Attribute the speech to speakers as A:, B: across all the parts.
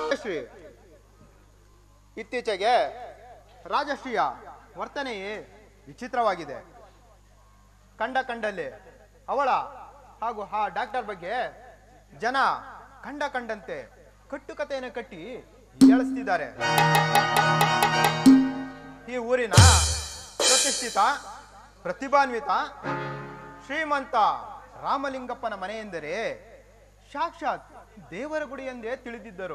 A: ರಾಜಶ್ರೀ ಇತ್ತೀಚೆಗೆ ರಾಜಶ್ರೀಯ ವರ್ತನೆಯೇ ವಿಚಿತ್ರವಾಗಿದೆ ಕಂಡ ಕಂಡಲ್ಲಿ ಅವಳ ಹಾಗೂ ಆ ಡಾಕ್ಟರ್ ಬಗ್ಗೆ ಜನ ಕಂಡ ಕಂಡಂತೆ ಕಟ್ಟುಕತೆಯನ್ನು ಕಟ್ಟಿ ಹೇಳಿಸ್ತಿದ್ದಾರೆ ಈ ಊರಿನ ಪ್ರತಿಷ್ಠಿತ ಪ್ರತಿಭಾನ್ವಿತ ಶ್ರೀಮಂತ ರಾಮಲಿಂಗಪ್ಪನ ಮನೆ ಎಂದರೆ ಸಾಕ್ಷಾತ್ ದೇವರ ಗುಡಿ ಎಂದೇ ತಿಳಿದಿದ್ದರು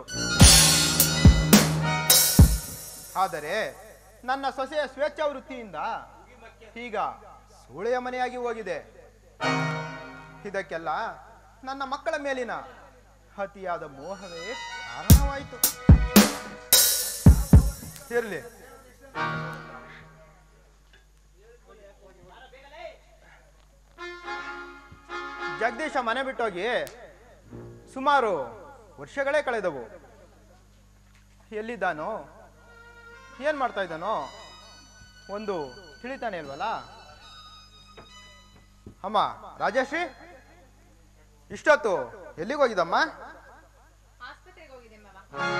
A: ಆದರೆ ನನ್ನ ಸೊಸೆಯ ಸ್ವೇಚ್ಛಾ ವೃತ್ತಿಯಿಂದ ಈಗ ಸೂಳೆಯ ಮನೆಯಾಗಿ ಹೋಗಿದೆ ಇದಕ್ಕೆಲ್ಲ ನನ್ನ ಮಕ್ಕಳ ಮೇಲಿನ ಅತಿಯಾದ ಮೋಹವೇ ಕಾರಣವಾಯಿತು ಇರಲಿ ಜಗದೀಶ ಮನೆ ಬಿಟ್ಟೋಗಿ ಸುಮಾರು ವರ್ಷಗಳೇ ಕಳೆದವು ಎಲ್ಲಿದ್ದಾನೋ ಏನ್ ಮಾಡ್ತಾ ಇದ್ದಾನೋ ಒಂದು ತಿಳಿತಾನೆ ಇಲ್ವಲ್ಲ ಅಮ್ಮ ರಾಜಶ್ರೀ ಇಷ್ಟೊತ್ತು ಎಲ್ಲಿಗೆ ಹೋಗಿದ್ದಮ್ಮ
B: ಆಸ್ಪತ್ರೆಗೆ ಹೋಗಿದೆ ಮಾವ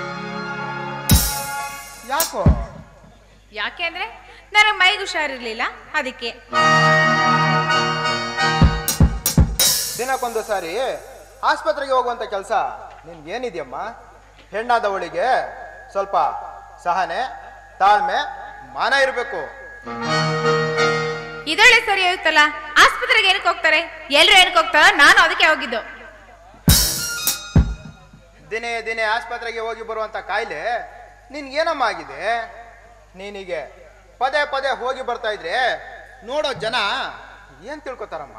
A: ಯಾಕೋ
B: ಯಾಕೆಂದ್ರೆ ನನಗೆ ಮೈಗೆ ಹುಷಾರಿರ್ಲಿಲ್ಲ ಅದಕ್ಕೆ
A: ದಿನಕ್ಕೊಂದು ಸಾರಿ ಆಸ್ಪತ್ರೆಗೆ ಹೋಗುವಂತ ಕೆಲಸ ನಿನ್ಗೇನಿದೆಯಮ್ಮ ಹೆಣ್ಣಾದವಳಿಗೆ ಸ್ವಲ್ಪ ಸಹನೆ ತಾಳ್ಮೆ ಮಾನ ಇರಬೇಕು
B: ಇದೊಳ್ಳೆ ಸರಿ ಹೋಯ್ತಲ್ಲ ಆಸ್ಪತ್ರೆಗೆ ಏನಕ್ಕೆ ಹೋಗ್ತಾರೆ ಎಲ್ರು ಏನಕ್ಕೆ ಹೋಗ್ತಾರ ನಾನು ಅದಕ್ಕೆ ಹೋಗಿದ್ದು
A: ದಿನೇ ದಿನೇ ಆಸ್ಪತ್ರೆಗೆ ಹೋಗಿ ಬರುವಂತ ಕಾಯಿಲೆ ನಿನ್ಗೇನಮ್ಮ ಆಗಿದೆ ನೀನಿಗೆ ಪದೇ ಪದೇ ಹೋಗಿ ಬರ್ತಾ ಇದ್ರೆ ನೋಡೋ ಜನ ಏನ್ ತಿಳ್ಕೊತಾರಮ್ಮ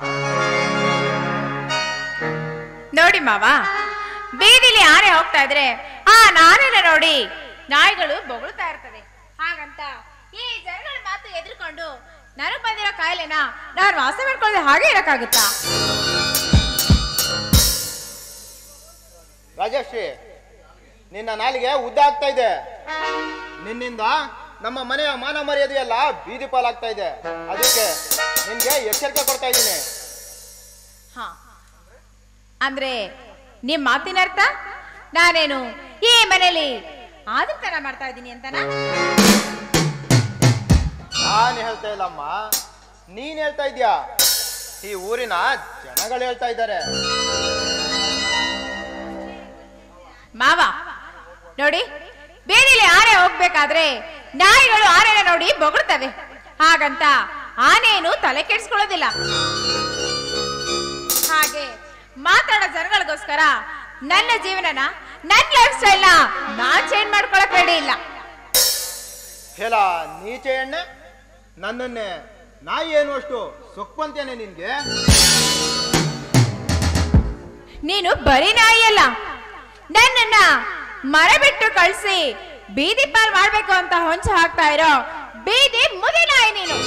B: ನೋಡಿ ಮಾವ ಬೀದಿಲಿ ಆನೆ ಹೋಗ್ತಾ ಇದ್ರೆ ಆ ನಾನೆಲ್ಲ ನೋಡಿ ನಾಯಿಗಳು ಬೊಗಳ್ತಾ ಇರ್ತದೆ ಹಾಗಂತ ಈ ಜನಗಳ ಮಾತು ಎದುರ್ಕೊಂಡು ನನಗ್ ಬಂದಿರೋ ಕಾಯಿಲೆನ ನಾನು ವಾಸ ಮಾಡ್ಕೊಳ್ಳದೆ ಹಾಗೆ ಇರಕ್ಕಾಗುತ್ತಾ
A: ರಾಜಶ್ರೀ ನಿನ್ನ ನಾಲಿಗೆ ಉದ್ದ ಆಗ್ತಾ ಇದೆ ನಿನ್ನಿಂದ ನಮ್ಮ ಮನೆಯ ಮಾನ ಮರ್ಯಾದೆ ಎಲ್ಲ ಬೀದಿ ಪಾಲಾಗ್ತಾ ಇದೆ ಅದಕ್ಕೆ ನಿನ್ಗೆ ಎಚ್ಚರಿಕೆ ಕೊಡ್ತಾ ಇದ್ದೀನಿ
B: ಹಾ ಅಂದ್ರೆ ನಿಮ್ ಮಾತಿನ ಅರ್ಥ ನಾನೇನು ಈ ಮನೇಲಿ ಆದರ್ತನ ಮಾಡ್ತಾ ಇದ್ದೀನಿ ಅಂತನಾ
A: ನಾನು ಹೇಳ್ತಾ ಇಲ್ಲಮ್ಮ ನೀನ್ ಹೇಳ್ತಾ ಇದ್ಯಾ ಈ ಊರಿನ ಜನಗಳು ಹೇಳ್ತಾ ಇದ್ದಾರೆ
B: ಮಾವ ನೋಡಿ ಬೇರೆಲಿ ಆನೆ ಹೋಗ್ಬೇಕಾದ್ರೆ ನಾಯಿಗಳು ಆನೆನ ನೋಡಿ ಬೊಗಳ್ತವೆ ಹಾಗಂತ ಆನೆಯನ್ನು ತಲೆ ಕೆಡಿಸ್ಕೊಳ್ಳೋದಿಲ್ಲ ಹಾಗೆ ಮಾತಾಡೋ ಜನಗಳಿಗೋಸ್ಕರ ನನ್ನ ಜೀವನನ ನನ್ನ ಲೈಫ್ ಸ್ಟೈಲ್ನ ನಾನ್ ಚೇಂಜ್ ಮಾಡ್ಕೊಳಕ್ ರೆಡಿ ಇಲ್ಲ
A: ಹೇಳ ನೀಚೆ ಎಣ್ಣೆ ನನ್ನನ್ನೇ ನಾಯಿ ಏನು ಅಷ್ಟು ಸೊಪ್ಪಂತೇನೆ ನಿನ್ಗೆ
B: ನೀನು ಬರೀ ನಾಯಿ ಅಲ್ಲ ನನ್ನನ್ನ ಮರ ಬಿಟ್ಟು ಕಳ್ಸಿ ಬೀದಿ ಪಾಲ್ ಮಾಡ್ಬೇಕು ಅಂತ ಹೊಂಚ ಹಾಕ್ತಾ ಇರೋ ಬೀದಿ ಮುದಿ ನಾಯಿ ನೀನು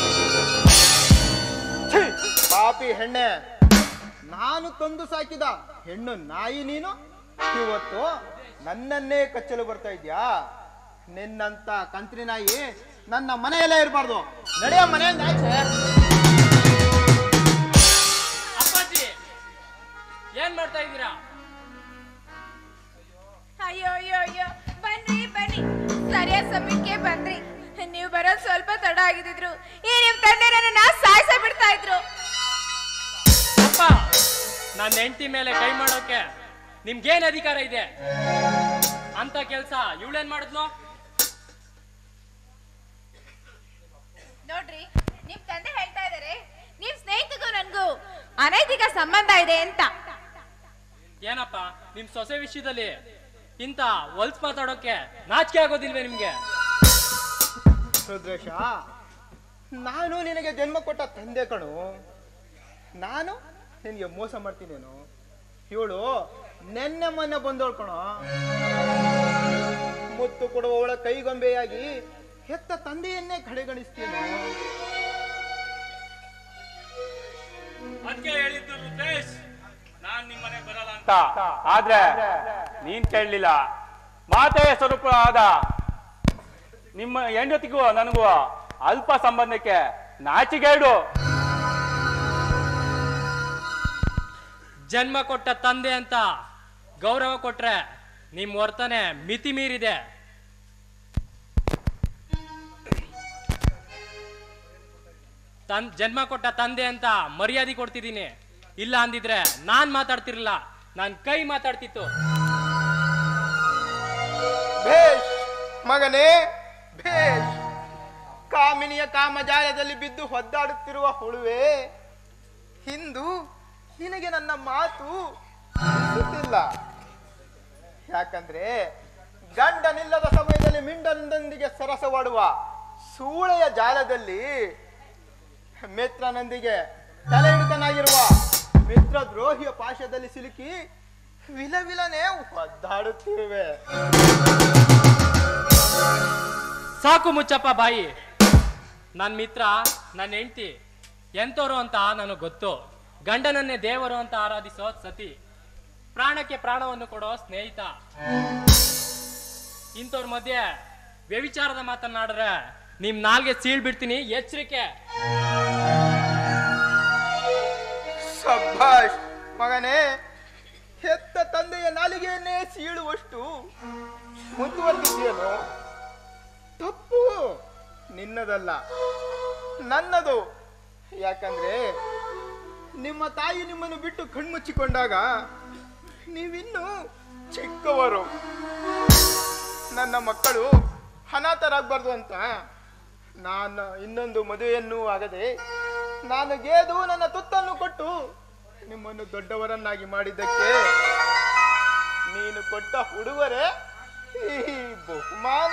A: ಛೀ, ಪಾಪಿ ಹೆಣ್ಣೆ ನಾನು ತಂದು ಸಾಕಿದ ಹೆಣ್ಣು ನಾಯಿ ನೀನು ಇವತ್ತು ನನ್ನನ್ನೇ ಕಚ್ಚಲು ಬರ್ತಾ ಇದ್ಯಾ ನಿನ್ನಂತ ಕಂತ್ರಿ ನಾಯಿ ನನ್ನ ಮನೆಯಲ್ಲೇ ಇರಬಾರ್ದು ನಡೆಯ ಮನೆಯಿಂದ ಆಚೆ
C: ಅಪ್ಪಾಜಿ ಏನ್ ಮಾಡ್ತಾ ಇದ್ದೀರಾ
B: ಅಯ್ಯೋ ಅಯ್ಯೋ ಅಯ್ಯೋ ಬನ್ನಿ ಬನ್ನಿ ಸರಿಯಾದ ಸಮಯಕ್ಕೆ ಬಂದ್ರಿ ನೀವು ಬರೋದು ಸ್ವಲ್ಪ ತಡ ಆಗಿದ್ರು ಈ ನಿಮ್ ತಂದೆ ನನ್ನನ್ನ ಸಾಯಿಸ ಬಿಡ್ತಾ ಇದ್ರು
C: ಅಪ್ಪ ನನ್ನ ಹೆಂಡತಿ ಮೇಲೆ ಕೈ ಮಾಡೋಕೆ ನಿಮ್ಗೇನ್ ಅಧಿಕಾರ ಇದೆ ಅಂತ ಕೆಲ್ಸ ಇವಳೇನ್ ಮಾಡಿದ್ಲು
B: ನೋಡ್ರಿ ನಿಮ್ ತಂದೆ ಹೇಳ್ತಾ ಇದಾರೆ ನಿಮ್ ಸ್ನೇಹಿತಗೂ ನನ್ಗೂ ಅನೈತಿಕ ಸಂಬಂಧ ಇದೆ ಅಂತ
C: ಏನಪ್ಪ ನಿಮ್ ಸೊಸೆ ವಿಷಯದಲ್ಲಿ ಇಂತ ಹೊಲ್ಸ್ ಮಾತಾಡೋಕೆ ನಾಚಿಕೆ ಆಗೋದಿಲ್ವೇ ನಿಮ್ಗೆ
A: ರುದ್ರೇಶ ನಾನು ನಿನಗೆ ಜನ್ಮ ಕೊಟ್ಟ ತಂದೆ ಕಣು ನಾನು ನಿನಗೆ ಮೋಸ ಮಾಡ್ತೀನೇನು ಇವಳು ನೆನ್ನೆ ಮೊನ್ನೆ ಬಂದೋಳ್ ಕಣೋ ಮುತ್ತು ಕೊಡುವವಳ ಕೈಗೊಂಬೆಯಾಗಿ ಹೆತ್ತ ತಂದೆಯನ್ನೇ ಕಡೆಗಣಿಸ್ತೀನು
C: ಅದಕ್ಕೆ ಹೇಳಿದ್ದು ರುದ್ರೇಶ್ ನಾನ್ ನಿಮ್ಮನೆ ಬರಲ್ಲ ಅಂತ
D: ಅಂತ ಆದ್ರೆ ನೀನ್ ಕೇಳಲಿಲ್ಲ ಮಾತೆಯ ಸ್ವರೂಪ ಆದ ನಿಮ್ಮ ಹೆಂಡತಿಗೂ ನನಗೂ ಅಲ್ಪ ಸಂಬಂಧಕ್ಕೆ ನಾಚಿಗೇಡು
C: ಜನ್ಮ ಕೊಟ್ಟ ತಂದೆ ಅಂತ ಗೌರವ ಕೊಟ್ರೆ ನಿಮ್ ವರ್ತನೆ ಮಿತಿ ಮೀರಿದೆ ತನ್ ಜನ್ಮ ಕೊಟ್ಟ ತಂದೆ ಅಂತ ಮರ್ಯಾದೆ ಕೊಡ್ತಿದ್ದೀನಿ ಇಲ್ಲ ಅಂದಿದ್ರೆ ನಾನ್ ಮಾತಾಡ್ತಿರ್ಲಿಲ್ಲ ನಾನ್ ಕೈ ಮಾತಾಡ್ತಿತ್ತು
A: ಭೇಷ್ ಮಗನೇ ಭೇಷ್ ಕಾಮಿನಿಯ ಕಾಮಜಾಲದಲ್ಲಿ ಬಿದ್ದು ಒದ್ದಾಡುತ್ತಿರುವ ಹುಳುವೆ ಹಿಂದು ನಿನಗೆ ನನ್ನ ಮಾತು ಗೊತ್ತಿಲ್ಲ ಯಾಕಂದ್ರೆ ಗಂಡನಿಲ್ಲದ ಸಮಯದಲ್ಲಿ ಮಿಂಡನೊಂದಿಗೆ ಸರಸವಾಡುವ ಸೂಳೆಯ ಜಾಲದಲ್ಲಿ ಮಿತ್ರನೊಂದಿಗೆ ತಲೆ ಹಿಡಿತನಾಗಿರುವ ಮಿತ್ರ ದ್ರೋಹಿಯ ಪಾಶದಲ್ಲಿ ಸಿಲುಕಿ ವಿಲವಿಲನೆ ಒದ್ದಾಡುತ್ತಿರುವೆ
C: ಸಾಕು ಮುಚ್ಚಪ್ಪ ಬಾಯಿ ನನ್ನ ಮಿತ್ರ ನನ್ನ ಹೆಂಡತಿ ಎಂತವ್ರು ಅಂತ ನನಗೆ ಗೊತ್ತು ಗಂಡನನ್ನೇ ದೇವರು ಅಂತ ಆರಾಧಿಸೋ ಸತಿ ಪ್ರಾಣಕ್ಕೆ ಪ್ರಾಣವನ್ನು ಕೊಡೋ ಸ್ನೇಹಿತ ಇಂಥವ್ರ ಮಧ್ಯೆ ವ್ಯವಿಚಾರದ ಮಾತನಾಡಿದ್ರೆ ನಿಮ್ ನಾಲ್ಗೆ ಸೀಳ್ ಬಿಡ್ತೀನಿ ಎಚ್ಚರಿಕೆ
A: ಸಬ್ಬಾಷ್ ಮಗನೇ ಹೆತ್ತ ತಂದೆಯ ನಾಲಿಗೆಯನ್ನೇ ಸೀಳುವಷ್ಟು ಮುಂದುವರೆದಿದೆಯೇನು ತಪ್ಪು ನಿನ್ನದಲ್ಲ ನನ್ನದು ಯಾಕಂದ್ರೆ ನಿಮ್ಮ ತಾಯಿ ನಿಮ್ಮನ್ನು ಬಿಟ್ಟು ಕಣ್ಮುಚ್ಚಿಕೊಂಡಾಗ ನೀವಿನ್ನೂ ಚಿಕ್ಕವರು ನನ್ನ ಮಕ್ಕಳು ಅನಾಥರಾಗಬಾರ್ದು ಅಂತ ನಾನು ಇನ್ನೊಂದು ಮದುವೆಯನ್ನು ಆಗದೆ ನಾನು ಗೇದು ನನ್ನ ತುತ್ತನ್ನು ಕೊಟ್ಟು ನಿಮ್ಮನ್ನು ದೊಡ್ಡವರನ್ನಾಗಿ ಮಾಡಿದ್ದಕ್ಕೆ ನೀನು ಕೊಟ್ಟ ಹುಡುಗರೇ ಈ ಬಹುಮಾನ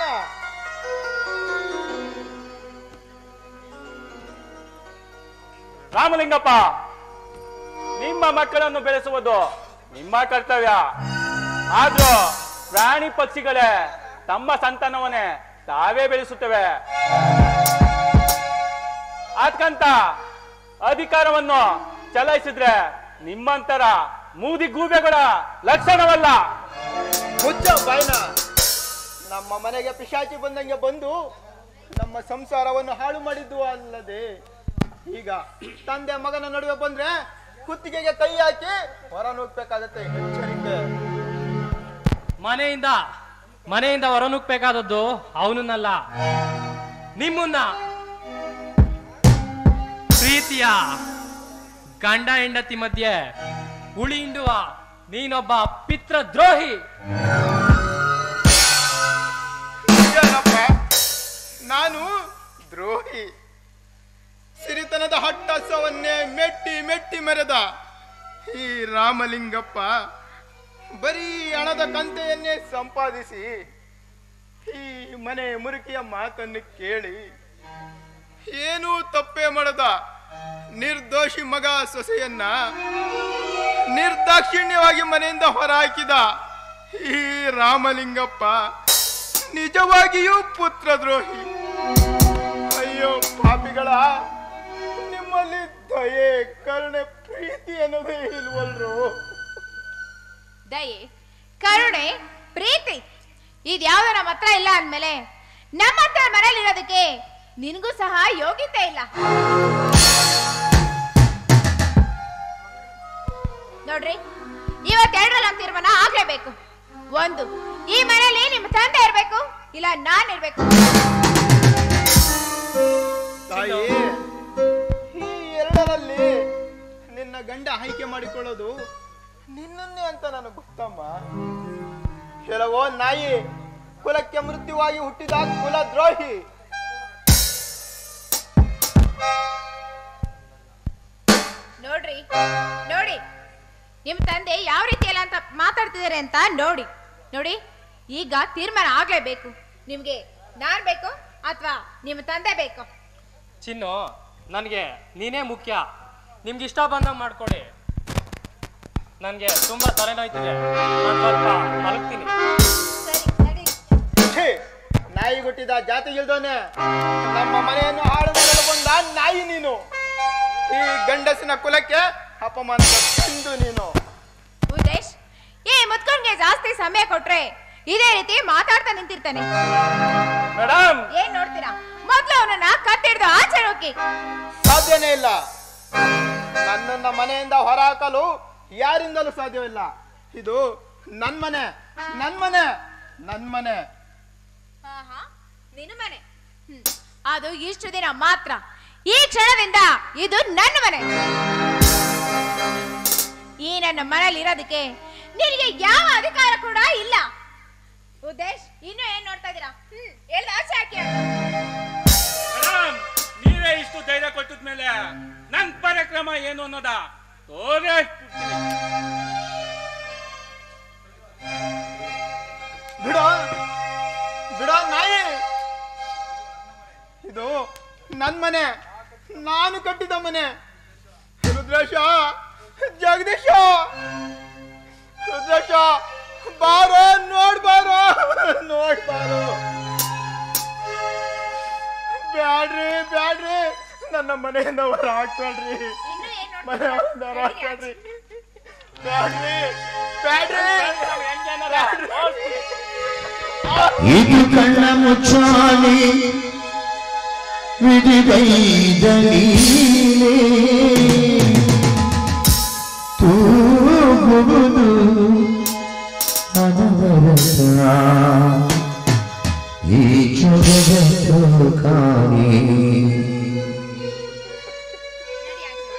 D: ರಾಮಲಿಂಗಪ್ಪ ನಿಮ್ಮ ಮಕ್ಕಳನ್ನು ಬೆಳೆಸುವುದು ನಿಮ್ಮ ಕರ್ತವ್ಯ ಆದ್ರೂ ಪ್ರಾಣಿ ಪಕ್ಷಿಗಳೇ ತಮ್ಮ ಸಂತಾನವನ್ನೇ ತಾವೇ ಬೆಳೆಸುತ್ತವೆ ಅದಕ್ಕಂತ ಅಧಿಕಾರವನ್ನು ಚಲಾಯಿಸಿದ್ರೆ ನಿಮ್ಮಂತರ ಮೂದಿ ಗೂಬೆಗಳ ಲಕ್ಷಣವಲ್ಲ
A: ಮುಚ್ಚ ಬಾಯ್ನ ನಮ್ಮ ಮನೆಗೆ ಪಿಶಾಚಿ ಬಂದಂಗೆ ಬಂದು ನಮ್ಮ ಸಂಸಾರವನ್ನು ಹಾಳು ಮಾಡಿದ್ದು ಅಲ್ಲದೆ ಈಗ ತಂದೆ ಮಗನ ನಡುವೆ ಬಂದ್ರೆ ಕುತ್ತಿಗೆಗೆ ಕೈ ಹಾಕಿ ಹೊರ ನುಗ್ಬೇಕಾಗತ್ತೆ ಎಚ್ಚರಿಕೆ
C: ಮನೆಯಿಂದ ಮನೆಯಿಂದ ಹೊರನುಗ್ಬೇಕಾದದ್ದು ಅವನನ್ನಲ್ಲ ನಿಮ್ಮನ್ನ ಪ್ರೀತಿಯ ಗಂಡ ಹೆಂಡತಿ ಮಧ್ಯೆ ಉಳಿ ಹಿಂಡುವ ನೀನೊಬ್ಬ ಪಿತ್ರ ದ್ರೋಹಿ
A: ನಿಜನಪ್ಪ ನಾನು ದ್ರೋಹಿ ಸಿರಿತನದ ಹಟ್ಟಸವನ್ನೇ ಮೆಟ್ಟಿ ಮೆಟ್ಟಿ ಮೆರೆದ ಈ ರಾಮಲಿಂಗಪ್ಪ ಬರೀ ಹಣದ ಕಂತೆಯನ್ನೇ ಸಂಪಾದಿಸಿ ಈ ಮನೆ ಮುರುಕಿಯ ಮಾತನ್ನು ಕೇಳಿ ಏನೂ ತಪ್ಪೇ ಮಾಡದ ನಿರ್ದೋಷಿ ಮಗ ಸೊಸೆಯನ್ನ ನಿರ್ದಾಕ್ಷಿಣ್ಯವಾಗಿ ಮನೆಯಿಂದ ಹೊರಹಾಕಿದ ಈ ರಾಮಲಿಂಗಪ್ಪ ನಿಜವಾಗಿಯೂ ಪುತ್ರ ದ್ರೋಹಿ ಅಯ್ಯೋ ಪಾಪಿಗಳ ನಿಮ್ಮಲ್ಲಿ ದಯೆ ಕರುಣೆ ಪ್ರೀತಿ ಅನ್ನೋದೇ ಇಲ್ವಲ್ರು
B: ದಯೆ ಕರುಣೆ ಪ್ರೀತಿ ಇದ್ಯಾವ್ದು ನಮ್ಮ ಹತ್ರ ಇಲ್ಲ ಅಂದ್ಮೇಲೆ ನಮ್ಮ ಹತ್ರ ಮನೇಲಿ ಇರೋದಕ್ಕೆ ನಿನಗೂ ಸಹ ಯೋಗ್ಯತೆ ಇಲ್ಲ ನೋಡ್ರಿ ಇವತ್ತೆರಡರಲ್ಲಿ ಒಂದು ತೀರ್ಮಾನ ಆಗ್ಲೇಬೇಕು ಒಂದು ಈ ಮನೇಲಿ ನಿಮ್ಮ ತಂದೆ ಇರ್ಬೇಕು ಇಲ್ಲ ನಾನ್ ಇರ್ಬೇಕು
A: ತಾಯಿ ಈ ಎರಡರಲ್ಲಿ ನಿನ್ನ ಗಂಡ ಆಯ್ಕೆ ಮಾಡಿಕೊಳ್ಳೋದು ನಿನ್ನನ್ನೇ ಅಂತ ನನಗೆ ಗೊತ್ತಮ್ಮ ಕೆಲವೋ ನಾಯಿ ಕುಲಕ್ಕೆ ಮೃತ್ಯುವಾಗಿ ಹುಟ್ಟಿದ ಕುಲ ದ್ರೋಹಿ
B: ನೋಡ್ರಿ ನೋಡಿ ನಿಮ್ ತಂದೆ ಯಾವ ರೀತಿ ಎಲ್ಲ ಅಂತ ಮಾತಾಡ್ತಿದ್ದಾರೆ ಅಂತ ನೋಡಿ ನೋಡಿ ಈಗ ತೀರ್ಮಾನ ಆಗ್ಲೇಬೇಕು ನಿಮ್ಗೆ ನಾನ್ ಬೇಕು ಅಥವಾ ನಿಮ್ಮ ತಂದೆ ಬೇಕು
C: ಚಿನ್ನು ನನಗೆ ನೀನೇ ಮುಖ್ಯ ನಿಮ್ಗೆ ಇಷ್ಟ ಬಂದಂಗೆ ಮಾಡ್ಕೊಳ್ಳಿ ನನಗೆ ತುಂಬಾ ತಲೆನೋಯ್ತಿದೆ ನಾನು ಸ್ವಲ್ಪ ಮಲಗ್ತೀನಿ
B: ಸರಿ ನಡಿ
A: ಛೇ, ನಾಯಿ ಹುಟ್ಟಿದ ಜಾತಿ ಇಲ್ದೋನೆ ನಮ್ಮ ಮನೆಯನ್ನು ಹಾಳು ಮಾಡಲು ಬಂದ ನಾಯಿ ನೀನು ಈ ಗಂಡಸಿನ ಕುಲಕ್ಕೆ ಅಪಮಾನದ ತಂದು ನೀನು
B: ಉದೇಶ್ ಈ ಮುತ್ಕೊಂಡ್ಗೆ ಜಾಸ್ತಿ ಸಮಯ ಕೊಟ್ರೆ ಇದೇ ರೀತಿ ಮಾತಾಡ್ತಾ ನಿಂತಿರ್ತಾನೆ
D: ಮೇಡಮ್
B: ಏನ್ ನೋಡ್ತೀರಾ ಮೊದ್ಲು ಅವನನ್ನ ಕತ್ತಿಡ್ದು ಆಚೆ ಹೋಗಿ
A: ಸಾಧ್ಯನೇ ಇಲ್ಲ ನನ್ನನ್ನ ಮನೆಯಿಂದ ಹೊರಹಾಕಲು ಯಾರಿಂದಲೂ ಸಾಧ್ಯವಿಲ್ಲ ಇದು ನನ್ ಮನೆ ನನ್ ಮನೆ ನನ್ ಮನೆ
B: ಆಹಾ, ನಿನ್ನ ಮನೆ ಹ್ಮ್. ಅದು ಇಷ್ಟು ದಿನ ಮಾತ್ರ ಈ ಕ್ಷಣದಿಂದ ಇದು ನನ್ನ ಮನೆ ಈ ನನ್ನ ಮನೇಲಿ ಇರೋದಕ್ಕೆ ನಿನಗೆ ಯಾವ ಅಧಿಕಾರ ಕೂಡ ಇಲ್ಲ ಉದ್ದೇಶ್ ಇನ್ನು ಏನ್ ನೋಡ್ತಾ ಇದೀರಾ ಹ್ಮ್ ಎಲ್ಲ ಆಚೆ ಹಾಕಿ ಅಂತ.
D: ಮೇಡಮ್ ನೀವೇ ಇಷ್ಟು ಧೈರ್ಯ ಕೊಟ್ಟಿದ್ಮೇಲೆ ನನ್ ಪರಾಕ್ರಮ ಏನು ಅನ್ನೋದ ತೋರೇ
A: ಬಿಡ ಬಿಡ ನಾಯಿ ಇದು ನನ್ ಮನೆ ನಾನು ಕಟ್ಟಿದ ಮನೆ ರುದ್ರೇಶ ಜಗದೀಶ ರುದ್ರೇಶ ಬಾರೋ ನೋಡ್ಬಾರೋ ನೋಡ್ಬಾರೋ ಬ್ಯಾಡ್ರಿ ಬ್ಯಾಡ್ರಿ ನನ್ನ ಮನೆಯಿಂದ ಹೊರ ಹಾಕ್ಬೇಡ್ರಿ
B: ಇನ್ನು ಏನ್ ನೋಡ್ತಾ
A: ಮನೆಯಿಂದ ಹೊರ ಹಾಕ್ಬೇಡ್ರಿ ಬ್ಯಾಡ್ರಿ ಬ್ಯಾಡ್ರಿ
E: ಇದು ಕಣ್ಣ ಮುಚ್ಚಾಲೆ ವಿಡಿಗೈದ ನೀನೆ ತೂಗುವುದು ಅನವರತ ಈ ಜಗದ ಚೌಕಾನೆ
B: ನಡಿ ಆಚೆ.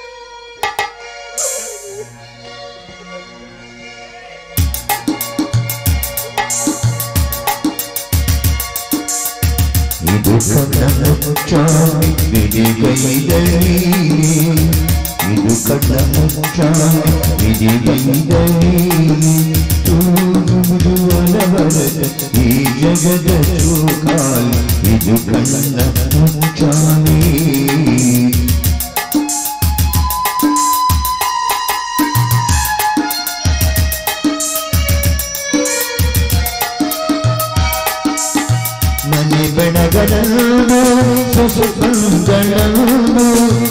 E: ಇದು ಕಣ್ಣ ಮುಚ್ಚಾಲೆ ವಿಡಿಗೈದ ನೀನೆ ಇದು ಕಣ್ಣ ಮುಚ್ಚಾಲೆ ವಿಡಿಗೈದ ನೀನೆ ತೂಗುವುದು ಅನವರತ ಈ ಜಗದ ಚೌಕಾಲೆ ಇದು ಕಣ್ಣ ಮುಚ್ಚಾಲೆ ಮನೆ ಬೆಳಗಡನ್ನು ಸುಸುಂದರನ್ನು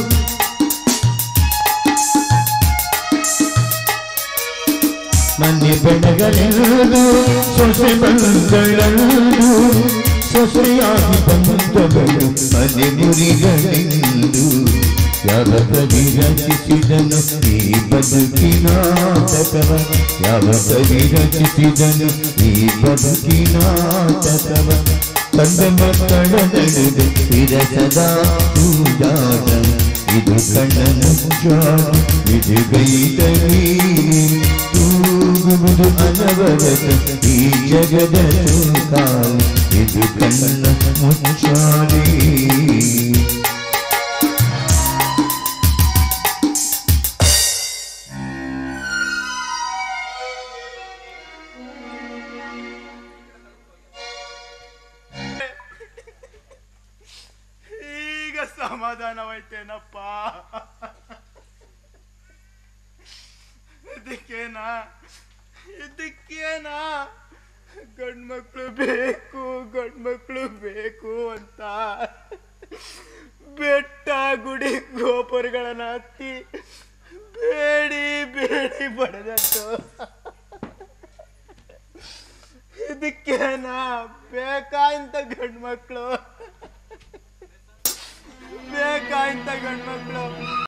E: ಮನೆ ಬೆಳಗಡೆನು ಸೊಸೆ ಬಂಗಳನು ಸೊಸೆಯಾಗಿ ಬಂದವಳು ಮನೆ ಮುರಿಗಳೆಂದು ಯಾವ ಕವಿ ರಚಿಸಿದನು ಈ ಬದುಕಿನಾಟಕವ ಯಾವ ಕವಿ ರಚಿಸಿದನು ಈ ಬದುಕಿನಾಟಕವ ಕಂಡ ಮಕ್ಕಳ ನಡುವೆ ವಿರಸದ ಪೂಜಾಟ ಇದು ಕಣ್ಣನು ಜಾಣ ಇದು ಗೈದರಿ ತೂಗುವುದು ಅನವರತ ಈ ಜಗದ ಕಾಲ ಇದು ಕಣ್ಣ ಮುಚ್ಚಾಲಿ
A: ಈಗ ಸಮಾಧಾನವಾಯ್ತೇನಪ್ಪ ಇದಕ್ಕೇನಾ ಇದಕ್ಕೇನಾ ಗಂಡ್ಮಕ್ಳು ಬೇಕು ಗಂಡ್ಮಕ್ಳು ಬೇಕು ಅಂತ ಬೆಟ್ಟ ಗುಡಿ ಗೋಪುರಗಳನ್ನ ಹತ್ತಿ ಬೇಡಿ ಬೇಡಿ ಬಡದತ್ತು ಇದಕ್ಕೇನಾ ಬೇಕಾ ಇಂಥ ಗಂಡ್ಮಕ್ಳು ಬೇಕಾ ಇಂಥ ಗಂಡ್ಮಕ್ಳು